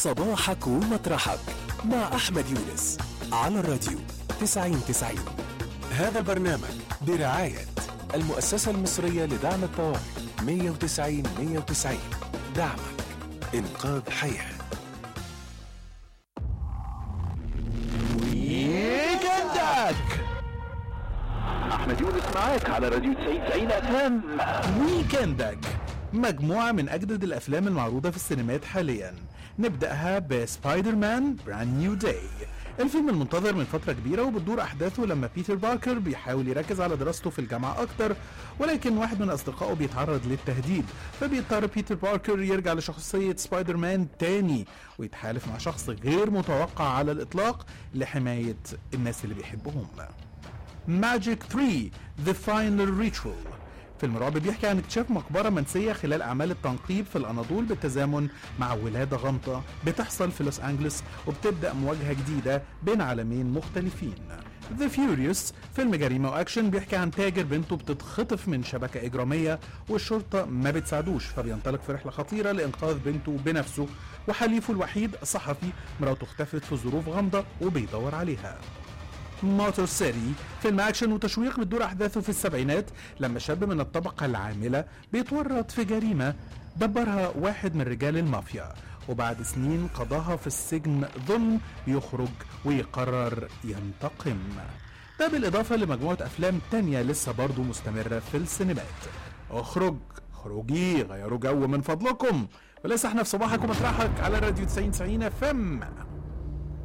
صباحك ومطرحك مع أحمد يونس على الراديو 90 90 هذا البرنامج برعاية المؤسسة المصرية لدعم الطوارئ 190 190 دعمك إنقاذ حياة ويكندك احمد يونس معاك على راديو 90 90 اف ام ويكندك مجموعة من أجدد الأفلام المعروضة في السينمات حاليا نبدأها بسبايدر مان براند نيو داي الفيلم المنتظر من فترة كبيرة وبتدور أحداثه لما بيتر باركر بيحاول يركز على دراسته في الجامعة أكتر ولكن واحد من أصدقائه بيتعرض للتهديد فبيضطر بيتر باركر يرجع لشخصية سبايدر مان تاني ويتحالف مع شخص غير متوقع على الإطلاق لحماية الناس اللي بيحبهم ماجيك 3 ذا فاينل ريتشوال فيلم رعب بيحكي عن اكتشاف مقبرة منسية خلال أعمال التنقيب في الأناضول بالتزامن مع ولادة غامضة بتحصل في لوس أنجلوس وبتبدأ مواجهة جديدة بين عالمين مختلفين ذا فيوريوس فيلم جريمة وأكشن بيحكي عن تاجر بنته بتتخطف من شبكة إجرامية والشرطة ما بتساعدوش فبينطلق في رحلة خطيرة لإنقاذ بنته بنفسه وحليفه الوحيد صحفي مراته اختفت في ظروف غامضة وبيدور عليها موتور سيتي فيلم اكشن وتشويق بتدور احداثه في السبعينات لما شاب من الطبقه العامله بيتورط في جريمه دبرها واحد من رجال المافيا وبعد سنين قضاها في السجن ظلم يخرج ويقرر ينتقم ده بالإضافة لمجموعة أفلام تانية لسه برضو مستمرة في السينمات اخرج خروجي غيروا جو من فضلكم ولسه احنا في صباحك ومطرحك على راديو 90 90 اف ام